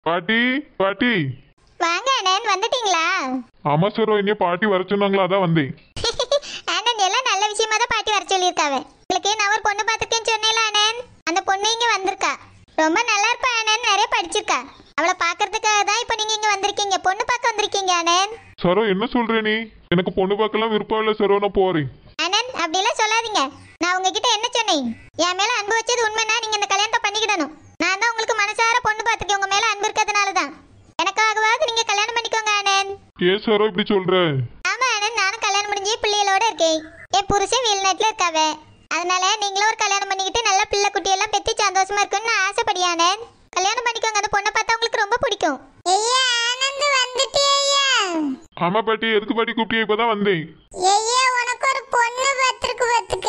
பாட்டி பாட்டி வாங்க அண்ணன் வந்துட்டீங்களா ஆமா சரோ இனிய பாட்டி வர சொன்னாங்களா அதான் வந்தேன் அண்ணன் எல்லாம் நல்ல விஷயமா தான் பாட்டி வர சொல்லியிருக்காவ உங்களுக்கு நான் ஒரு பொண்ணு பார்த்துருக்கேன்னு சொன்னேன்ல அண்ணன் அந்த பொண்ணு இங்க வந்திருக்கா ரொம்ப நல்லா இருப்பா அண்ணன் நிறைய படிச்சிருக்கா அவளை பார்க்கறதுக்காக தான் இப்போ நீங்க இங்க வந்திருக்கீங்க பொண்ணு பார்க்க வந்திருக்கீங்க அண்ணன் சரோ என்ன சொல்ற நீ எனக்கு பொண்ணு பார்க்கலாம் விருப்பம் இல்லை சரோ நான் போறேன் அண்ணன் அப்படிலாம் சொல்லாதீங்க நான் உங்ககிட்ட என்ன சொன்னேன் என் மேல அன்பு வச்சது உண்மைனா நீங்க இந்த கல்யாணத்தை பண்ணிக்கிடணும் நான் தான் உங்களுக்கு மனசார பொண்ணு பார்த்துருக்கேன் உங்க மேல அன்பு இருக்கிறதுனால தான் எனக்காகவாவது நீங்க கல்யாணம் பண்ணிக்கோங்க அண்ணன் ஏன் சரோ இப்படி சொல்ற ஆமா அண்ணன் நானும் கல்யாணம் முடிஞ்சு பிள்ளைகளோட இருக்கேன் என் புருஷன் வெளிநாட்டுல இருக்காவ அதனால நீங்களும் ஒரு கல்யாணம் பண்ணிக்கிட்டு நல்ல பிள்ளை குட்டி எல்லாம் பெத்து சந்தோஷமா இருக்குன்னு நான் ஆசைப்படியானேன் கல்யாணம் பண்ணிக்கோங்க அந்த பொண்ணை பார்த்தா உங்களுக்கு ரொம்ப பிடிக்கும் ஐயா ஆனந்த் வந்துட்டே ஐயா ஆமா பாட்டி எதுக்கு பாட்டி கூப்பிட்டியா இப்பதான் வந்தேன் ஐயா உனக்கு ஒரு பொண்ணு பார்த்துருக்கு பார்த்துக்க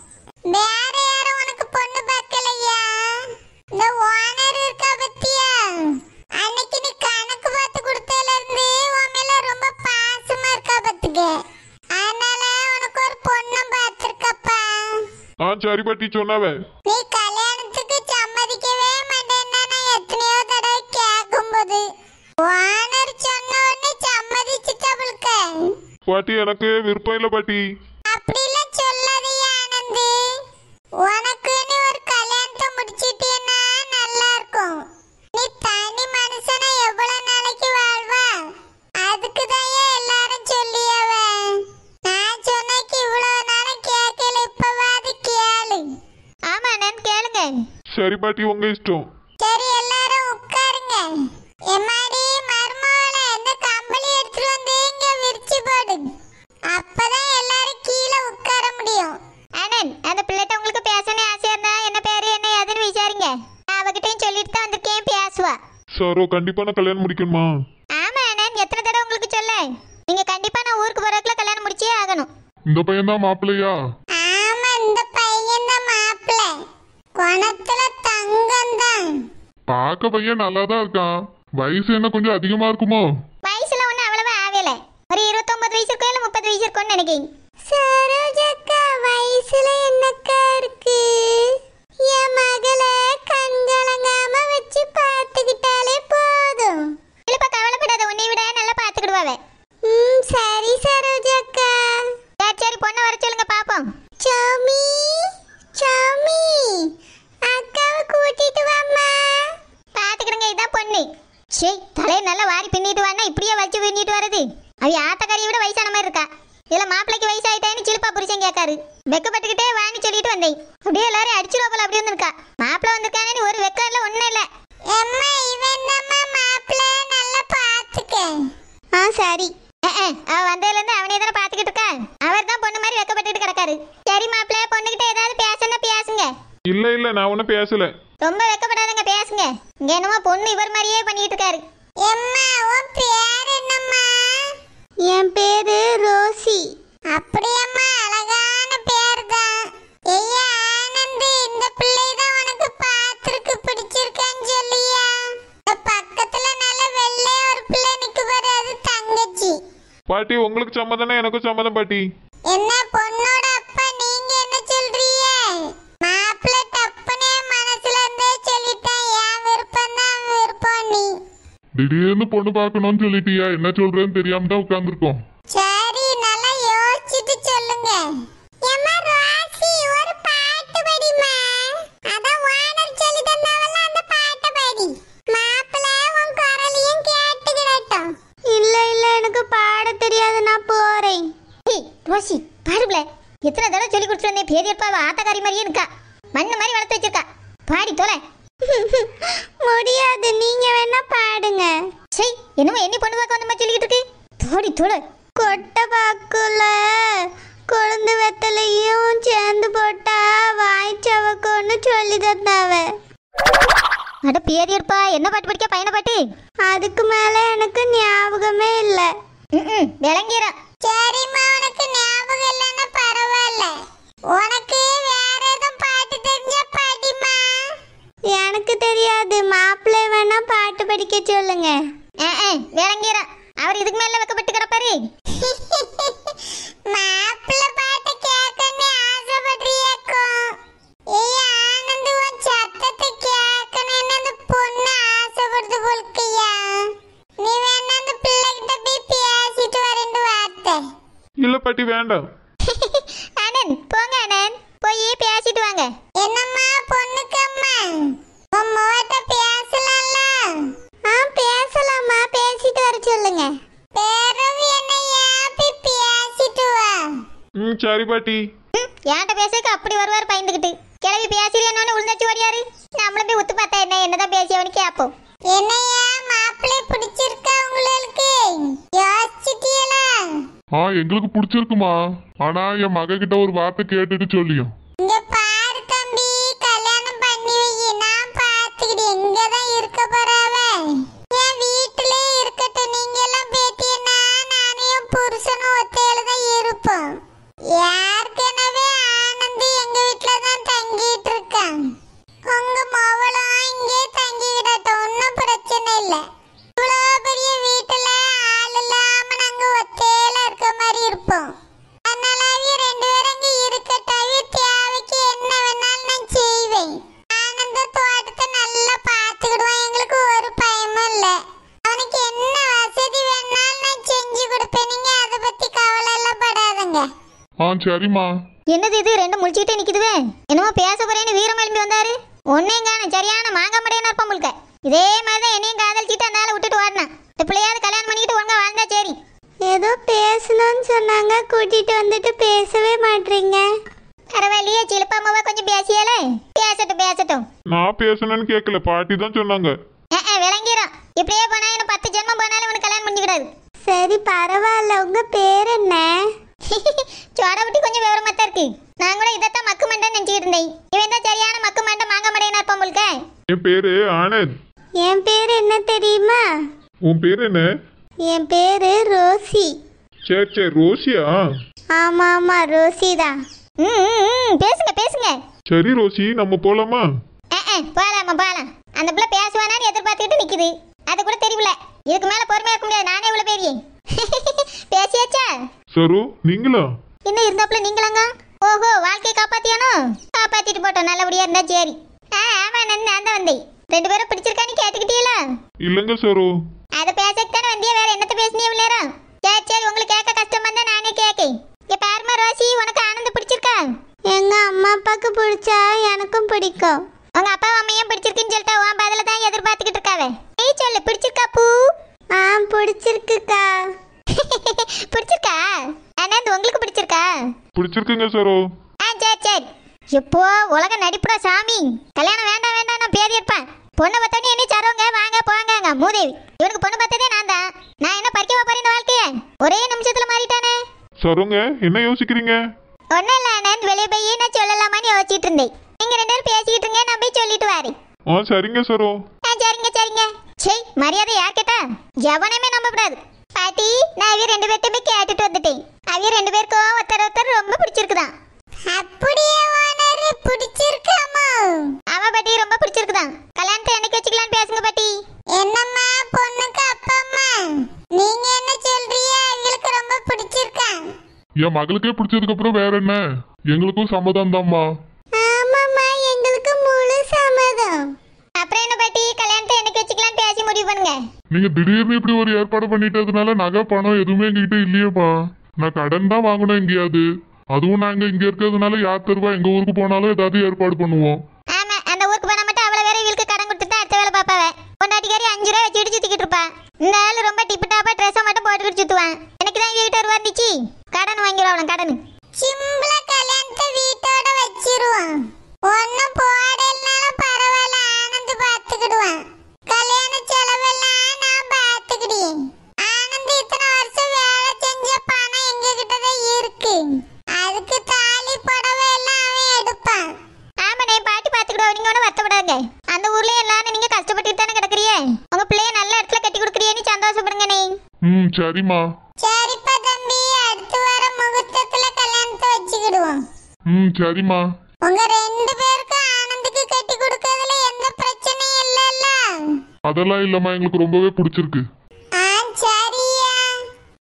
வேற யாரும் உனக்கு பொண்ணு பார்க்கலையா இந்த ஓனர் இருக்கா பத்தியா அன்னைக்கு நீ கணக்கு பார்த்து கொடுத்ததுல இருந்து உன் மேல ரொம்ப பாசமா இருக்கா பார்த்துக்க அதனால உனக்கு ஒரு பொண்ணு பார்த்துருக்கப்பா ஆ சரி பாட்டி சொன்னாவ நீ கல்யாணத்துக்கு சம்மதிக்கவே மாட்டேன்னா நான் எத்தனையோ தடவை கேட்கும்போது ஓனர் சொன்ன உடனே சம்மதிச்சுட்டவளுக்கு பாட்டி எனக்கு விருப்பம் இல்லை பாட்டி அப்படிலாம் சொல்லாதீங்க ஆனந்த் உனக்குன்னு ஒரு கல்யாணத்தை முடிச்சிட்டீன்னா நல்லா இருக்கும் நீ தனி மனுஷனா எவ்வளவு நாளைக்கு வாழ்வா அதுக்கு தான் எல்லாரும் சொல்லியவ நான் சொன்னக்கு இவ்வளவு நாளும் கேட்கல இப்பவாது கேளு ஆமா நான் கேளுங்க சரி பாட்டி உங்க இஷ்டம் சரி எல்லாரும் உட்காருங்க எம்மாடி மருமகளே இந்த கம்பளி எடுத்துட்டு வந்து இங்க விரிச்சு போடு அப்பதான் எல்லாரும் கீழே உட்கார முடியும் அண்ணன் அந்த பிள்ளைகிட்ட உங்களுக்கு பேசணும் ஆசையா இருந்தா என்ன பேரு என்ன ஏதுன்னு விசாரிங்க நான் அவகிட்டயும் சொல்லிட்டு தான் வந்திருக்கேன் பேசுவா சரோ கண்டிப்பா நான் கல்யாணம் முடிக்கணுமா ஆமா அண்ணன் எத்தனை தடவை உங்களுக்கு சொல்ல நீங்க கண்டிப்பா நான் ஊருக்கு போறதுக்குள்ள கல்யாணம் முடிச்சே ஆகணும் இந்த பையன் தான் மாப்பிள்ளையா ஆமா இந்த பையன் தான் மாப்பிள்ளை குணத்துல தங்கம் தான் பார்க்க பையன் நல்லா தான் இருக்கான் வயசு என்ன கொஞ்சம் அதிகமா இருக்குமோ வயசுல ஒன்றும் அவ்வளவா ஆகல ஒரு இருபத்தொன்பது வயசு இருக்கும் இல்லை முப்பது வயசு இருக்கும்னு நினைக்கிறேன் சரோஜக்கா வயசுல என்னக்கா இருக்கு என் மகளை கண்கலங்காம வச்சு பார்த்துக்கிட்டாலே போதும் இல்லப்பா கவலைப்படாத உன்னை விட நல்லா பார்த்துக்கிடுவாவே ம் சரி சரோஜக்கா சரி சரி பொண்ணை வர சொல்லுங்க பாப்போம் சௌமி சௌமி அக்காவை கூட்டிட்டு வாம்மா பாத்துக்கிடுங்க இதான் பொண்ணு சே தலையை நல்லா வாரி பின்னிட்டு வானா இப்படியே வச்சு பின்னிட்டு வரது அவ ஆத்தக்காரியை விட வயசான மாதிரி இருக்கா இதுல மாப்பிளைக்கு வயசாயிட்டேன்னு சிலுப்பா புருஷன் கேட்காரு வெக்கப்பட்டுக்கிட்டே வாங்கி சொல்லிட்டு வந்தேன் அப்படியே எல்லாரும் அடிச்சிருவா போல அப்படி வந்திருக்கா மாப்பிளை வந்திருக்கானே ஒரு வெக்கம் இல்ல ஒண்ணும் இல்ல அம்மா இவன் மாப்பிளை நல்லா பாத்துக்க ஆ சரி அஹ், அஹ், அவ வந்ததுல இருந்து அவனே தானே பாத்துக்கிட்டு இருக்கா அவர் தான் பொண்ணு மாதிரி வெக்கப்பட்டுட்டு கிடக்காரு சரி மாப்பிளை பொண்ணுகிட்ட ஏதாவது பேசணும்னா பேசுங்க இல்ல இல்ல நான் ஒன்னும் பேசல ரொம்ப வெக்கப்படாதங்க பேசுங்க இங்க என்னமோ பொண்ணு இவர் மாதிரியே பண்ணிட்டு இருக்காரு எம்மா உன் பேர் என்னம்மா என் பேரு ரோசி அப்படியம்மா அழகான பேர் தான் ஐயா ஆனந்த் இந்த பிள்ளை தான் உனக்கு பார்த்திருக்கு பிடிச்சிருக்கான்னு சொல்லியா இந்த பக்கத்துல நல்ல வெள்ளை ஒரு பிள்ளை நிக்கு பாரு அது தங்கச்சி பாட்டி உங்களுக்கு சம்மதம்னா எனக்கும் சம்மதம் பாட்டி என்ன பொண்ணோட அப்பா நீங்க என்ன சொல்றீங்க மாப்பிள்ளை டப்புனே மனசுல இருந்தே சொல்லிட்டேன் என் விருப்பம் தான் விருப்பம் நீ திடீர்னு பொண்ணு பார்க்கணும்னு சொல்லிட்டியா என்ன சொல்றேன்னு தெரியாம தான் உட்காந்துருக்கோம் சரி நல்லா யோசிச்சுட்டு சொல்லுங்க எம்மா ரோசி ஒரு பாட்டு படிமா அதான் ஓனர் சொல்லி தந்தாவல்ல அந்த பாட்டை படி மாப்பிள்ளை உன் குரலையும் கேட்டுக்கிடட்டும் இல்ல இல்ல எனக்கு பாட தெரியாது நான் போறேன் ரோசி பாடுப்ல எத்தனை தடவை சொல்லி கொடுத்துட்டு வந்தேன் பெரியப்பாவை ஆத்தக்காரி மாதிரியே இருக்கா மண்ணு மாதிரி வளர்த்து வச்சிருக்கா பாடி தொலை முடியாது நீங்க வேணா பாடுங்க சரி என்னமோ என்ன பொண்ணு பார்க்க வந்த மாதிரி சொல்லிக்கிட்டு இருக்கு தோடி தொலை கொட்டை பாக்குல கொழுந்து வெத்தலையும் சேர்ந்து போட்டா வாய் சவக்கோன்னு சொல்லி தந்தாவ அட பேரியப்பா என்ன பாட்டு படிக்க பையனை பாட்டு அதுக்கு மேல எனக்கு ஞாபகமே இல்ல விளங்கிடும் சரிம்மா உனக்கு ஞாபகம் இல்லைன்னா பரவாயில்ல உனக்கு வேற எதுவும் பாட்டு தெரிஞ்சா பாடிமா எனக்கு தெரியாது மாப்பிள்ளை வேணா பாட்டு படிக்க சொல்லுங்க விளங்கிடும் அவர் இதுக்கு மேல வைக்கப்பட்டு கிடப்பாரு மாப்பிள்ளை பாட்டு கேட்கணும்னு ஆசைப்படுறியாக்கும் ஏய் ஆனந்த் உன் சத்தத்தை கேட்கணும்னு அந்த பொண்ணு ஆசைப்படுது போலுக்கு இல்லையா நீ வேணா அந்த பிள்ளைகிட்ட போய் பேசிட்டு வரேன்னு வார்த்தை இல்ல பாட்டி வேண்டாம் அனன் போங்க அனன் போய் பேசிட்டு வாங்க என்னம்மா பொண்ணுக்கு அம்மா உன் முகத்த பேசலாம்ல ஆ பேசலாம்மா பேசிட்டு வர சொல்லுங்க பேரவு என்ன ஏப்பி பேசிட்டு வா ம் சரி பாட்டி ம், என்கிட்ட பேசுறதுக்கு அப்படி வருவார் பயந்துக்கிட்டு கிளவி பேசுறேன்னு உளுந்தாச்சு ஓடியாரு நம்மளும் போய் ஒத்து பார்த்தா என்ன என்னதான் பேசியவனு கேட்போம் என்னையா மாப்பிள்ளை பிடிச்சிருக்கா உங்களுக்கு யோசிச்சிட்டீங்களா ஆ எங்களுக்கு பிடிச்சிருக்குமா ஆனா என் மக கிட்ட ஒரு வார்த்தை கேட்டுட்டு சொல்லியும் இங்க பாரு தம்பி கல்யாணம் பண்ணி வை நான் பாத்துக்கிட்டு எங்க தான் இருக்க போறாவ என் வீட்டிலே இருக்கட்டும் நீங்க எல்லாம் பேட்டியனா நானும் என் புருஷனும் ஒத்தையில தான் இருப்போம் ஏற்கனவே ஆனந்த் எங்க வீட்டுல தான் தங்கிட்டு இருக்கான் உங்க மவளும் இங்கே தங்கிக்கிடட்டும் ஒன்றும் பிரச்சனை இல்லை இவ்வளோ பெரிய வீட்டுல ஆள் இல்லாம நாங்க ஒத்தையில இருக்க மாதிரி இருப்போம் அதனால அவிய ரெண்டு பேரும் இங்க இருக்கட்டும் அவிய தேவைக்கு என்ன வேணாலும் நான் செய்வேன் ஆனந்த தோட்டத்தை நல்லா பார்த்துக்கிடுவான் எங்களுக்கு ஒரு பயமும் இல்லை அவனுக்கு என்ன வசதி வேணாலும் நான் செஞ்சு கொடுப்பேன் நீங்க அதை பத்தி கவலை எல்லாம் படாதங்க ஆ சரிம்மா என்னது இது ரெண்டு முடிச்சுக்கிட்டே நிக்குதுவே என்னமோ பேச போறேன்னு வீரம் எழுப்பி வந்தாரு ஒன்னையும் காணும் சரியான மாங்காய் மடையனா இருப்பான் முழுக்க இதே மாதிரி தான் என்னையும் காதலிச்சிட்டு அந்த ஆளை விட்டுட்டு ஓடினான் இந்த பிள்ளையாவது கல்யாணம் பண்ணிக்கிட்டு ஒழுங்கா வாழ்ந்தா சரி ஏதோ பேசணும்னு சொன்னாங்க கூட்டிட்டு வந்துட்டு பேசவே மாட்டீங்க பரவாயில்லையே சிலப்பாமாவை கொஞ்சம் பேசியாலே பேசட்டும் பேசட்டும் நான் பேசணும்னு கேட்கல பாட்டி தான் சொன்னாங்க அஹ், அஹ், விளங்கிரும் இப்படியே போனா இன்னும் பத்து ஜென்மம் போனாலும் உனக்கு கல்யாணம் பண்ணிக்கிடாது சரி பரவாயில்ல உங்க பேர் என்ன சோட விட்டு கொஞ்சம் விவரமா தான் இருக்கு நான் கூட இதைத்தான் மக்கு மண்டைன்னு நினைச்சிட்டு இருந்தேன் இவன் தான் சரியான மக்கு மண்டை மாங்க மடையனா இருப்பான் முழுக்க என் பேரு ஆனந்த் என் பேர் என்ன தெரியுமா உன் பேர் என்ன என் பேரு ரோசி சரி சரி ரோசியா ஆமா ஆமா ரோசி தான் ம் ம், ம், பேசுங்க பேசுங்க சரி ரோசி நம்ம போலாமா அஹ், அஹ், போலாமா போலாம் அந்த பிள்ளை பேசுவானான்னு எதிர்பார்த்துக்கிட்டு நிக்குது அது கூட தெரியல இதுக்கு மேல பொறுமையா இருக்க முடியாது நானே இவ்வளவு பெரிய பேசியாச்சா சரு நீங்களா இன்னும் இருந்தாப்புல நீங்களாங்க ஓஹோ வாழ்க்கையை காப்பாத்தியானோ காப்பாத்திட்டு போட்டோம் நல்லபடியா இருந்தா சரி ஆ ஆமா நான் நான் தான் வந்தேன் ரெண்டு பேரும் பிடிச்சிருக்கான்னு கேட்டுக்கிட்டீங்களா இல்லைங்க சரு அதை பேசக்கு தானே வந்தியா வேற என்னத்த பேசினியே நேரம் சரி சரி உங்களுக்கு கேட்க கஷ்டமா தான் நானே கேட்கேன் இங்க பாருமா ரோசி உனக்கு ஆனந்த் பிடிச்சிருக்கா எங்க அம்மா அப்பாக்கு பிடிச்சா எனக்கும் பிடிக்கும் உங்க அப்பா அம்மையும் பிடிச்சிருக்குன்னு சொல்லிட்டா உன் பதில தான் எதிர்பார்த்துக்கிட்டு இருக்காவ நீ சொல்லு பிடிச்சிருக்கா பூ ஆ பிடிச்சிருக்குக்கா பிடிச்சிருக்கா ஆனந்த் உங்களுக்கு பிடிச்சிருக்கா பிடிச்சிருக்குங்க சரு ஆ சரி சரி இப்போ உலக நடிப்புடா சாமி கல்யாணம் வேண்டாம் வேண்டாம் நான் பேதி இருப்பேன் பொண்ணை பார்த்தோன்னே என்ன சரவங்க வாங்க போங்க மூதேவி இவனுக்கு பொண்ணு பார்த்ததே நான் தான் நான் என்ன பறிக்க போறேன் இந்த வாழ்க்கைய ஒரே நிமிஷத்துல மாறிட்டானே சருங்க என்ன யோசிக்கிறீங்க ஒன்னும் இல்ல ஆனந்த் வெளியே போய் நான் சொல்லலாமான்னு யோசிச்சுட்டு இருந்தேன் நீங்க ரெண்டு பேரும் பேசிக்கிட்டு இருங்க நான் போய் சொல்லிட்டு வரேன் ஆ சரிங்க சரு ஆ சரிங்க சரிங்க சரி மரியாதை யார் கேட்டா எவனையுமே நம்பக்கூடாது பாட்டி நான் அவிய ரெண்டு பேர்ட்ட போய் கேட்டுட்டு வந்துட்டேன் அவிய ரெண்டு பேருக்கும் ஒருத்தர் ஒருத்தர் ரொம்ப பிடிச்சிருக்குதான் அப்படியே ஓனர் பிடிச்சிருக்காமா ஆமா பாட்டி ரொம்ப பிடிச்சிருக்குதான் கல்யாணத்தை என்னைக்கு வச்சுக்கலாம்னு பேசுங்க பாட்டி என்னம்மா பொண்ணுக்கு அப்பா அம்மா நீங்க என்ன சொல்றீங்க எங்களுக்கு ரொம்ப பிடிச்சிருக்கா என் மகளுக்கே பிடிச்சதுக்கு அப்புறம் வேற என்ன எங்களுக்கும் சம்மதம் தான்மா ஆமாம்மா எங்களுக்கு முழு சம்மதம் அப்புறம் என்ன பாட்டி கல்யாணத்தை என்னைக்கு வச்சுக்கலாம்னு பேசி முடிவு பண்ணுங்க நீங்க திடீர்னு இப்படி ஒரு ஏற்பாடு பண்ணிட்டதுனால நகை பணம் எதுவுமே எங்ககிட்ட இல்லையேப்பா நான் கடன் தான் வாங்கணும் எங்கேயாவது அதுவும் நாங்க இங்க இருக்கிறதுனால யார் தருவா எங்க ஊருக்கு போனாலும் ஏதாவது ஏற்பாடு பண்ணுவோம் ஆமா அந்த ஊருக்கு போனா மட்டும் அவ்வளவு வேற இவளுக்கு கடன் கொடுத்துட்டு அடுத்த வேலை பாப்பாவ பொண்டாட்டிக்காரி அஞ்சு ரூபா வச்சுட்டு சுத்திக்கிட்டு இருப்பான் இந்த ஆளு ரொம்ப டிப்பு டாப்பா ட்ரெஸ்ஸை மட்டும் போட்டுக்கிட்டு சுத்துவான் எனக்கு தான் வீட்டு வருவா இருந்துச்சு கடன் வாங்கிடுவான் கடன் சிம்பிளா கல்யாணத்தை வீட்டோட வச்சிருவான் ஒன்னும் போடலனாலும் பரவாயில்ல ஆனந்த் பாத்துக்கிடுவான் கல்யாண செலவெல்லாம் நான் பாத்துக்கிட்டேன் ஆனந்த் இத்தனை வருஷம் வேலை செஞ்ச பணம் எங்க கிட்ட தான் இருக்கு அதுக்கு தாலி புடவை எல்லாம் அவன் எடுப்பான் ஆமா நீ பாட்டி பாத்துக்கிடுவா நீங்க ஒன்றும் வருத்தப்படாங்க அந்த ஊர்ல எல்லாரும் நீங்க கஷ்டப்பட்டுட்டு தானே கிடக்குறியே உங்க பிள்ளைய நல்ல இடத்துல கட்டி கொடுக்குறியேன்னு சந்தோஷப்படுங்க நீ ம் சரிம்மா சரிப்பா தம்பி அடுத்து வர முகூர்த்தத்துல கல்யாணத்தை வச்சுக்கிடுவோம் ம் சரிம்மா உங்க ரெண்டு பேருக்கும் ஆனந்துக்கு கட்டி கொடுக்கறதுல எந்த பிரச்சனையும் இல்லல்ல அதெல்லாம் இல்லம்மா எங்களுக்கு ரொம்பவே பிடிச்சிருக்கு